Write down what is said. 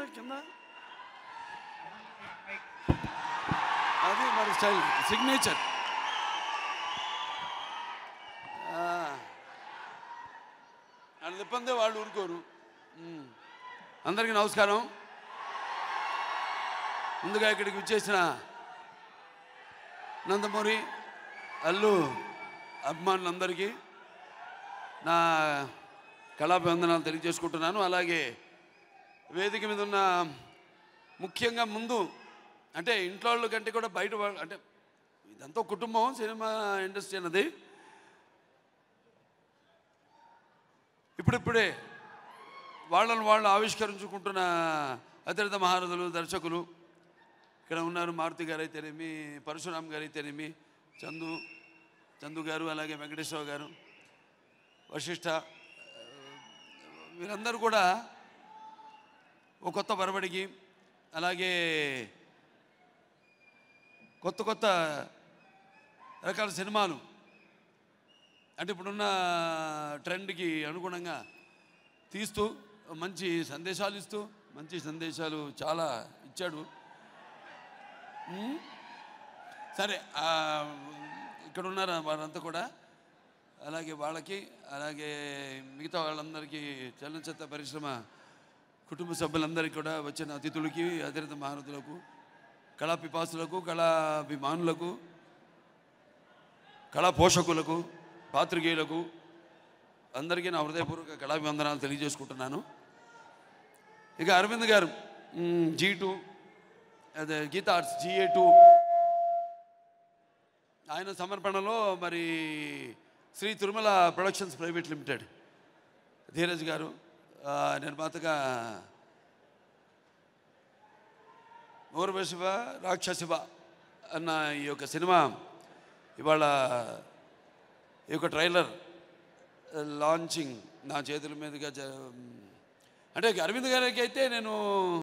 కదా కింద అది మరి స్టైల్ సిగ్నేచర్ వాళ్ళు ఇబ్బంది వాళ్ళు ఊరుకోరు ఉమ్. అందరికీ నమస్కారం ముందుగా ఇక్కడికి వచ్చేసిన నందమూరి అల్లు అభిమానులందరికీ నా కళాభివందనాలు తెలియజేసుకుంటున్నాను అలాగే వేదిక మీద ఉన్న ముఖ్యంగా ముందు అంటే ఇంట్లో వాళ్ళ కంటే కూడా బయట వాళ్ళు అంటే ఇదంతా కుటుంబం సినిమా ఇండస్ట్రీ అన్నది ఇప్పుడిప్పుడే వాళ్ళని వాళ్ళు ఆవిష్కరించుకుంటున్న అతిరథ మహారథులు దర్శకులు ఇక్కడ ఉన్నారు మారుతి గారు అయితేనేమి పరశురామ్ గారు అయితేనేమి చందు చందు గారు అలాగే వెంకటేశ్వర గారు వశిష్ఠ వీరందరూ కూడా ఒక కొత్త బరబడికి అలాగే కొత్త కొత్త రకాల సినిమాలు అంటే ఇప్పుడున్న ట్రెండ్కి అనుగుణంగా తీస్తూ మంచి సందేశాలు ఇస్తూ మంచి సందేశాలు చాలా ఇచ్చాడు ఉమ్. సరే ఆ, ఇక్కడ ఉన్నారు వారంతా కూడా అలాగే వాళ్ళకి అలాగే మిగతా వాళ్ళందరికీ చలనచిత్ర పరిశ్రమ కుటుంబ సభ్యులందరికీ కూడా వచ్చిన అతిథులకి అతిరథ మహారథులకు కళా పిపాసులకు కళాభిమానులకు కళా పోషకులకు పాత్రికేయులకు అందరికీ నా హృదయపూర్వక కళాభివందనాలు తెలియజేసుకుంటున్నాను ఇక అరవింద్ గారు జీ టూ అదే గీతా ఆర్ట్స్ జిఏ టూ ఆయన సమర్పణలో మరి Shri Tirumala productions private limited Dheeraj garu ఆ, నిర్మాతగా ఊర్వశివ రాక్షసివ అన్న ఈ యొక్క సినిమా ఇవాళ ఈ యొక్క ట్రైలర్ లాంచింగ్ నా చేతుల మీదుగా జ అంటే అరవింద్ గారికి అయితే నేను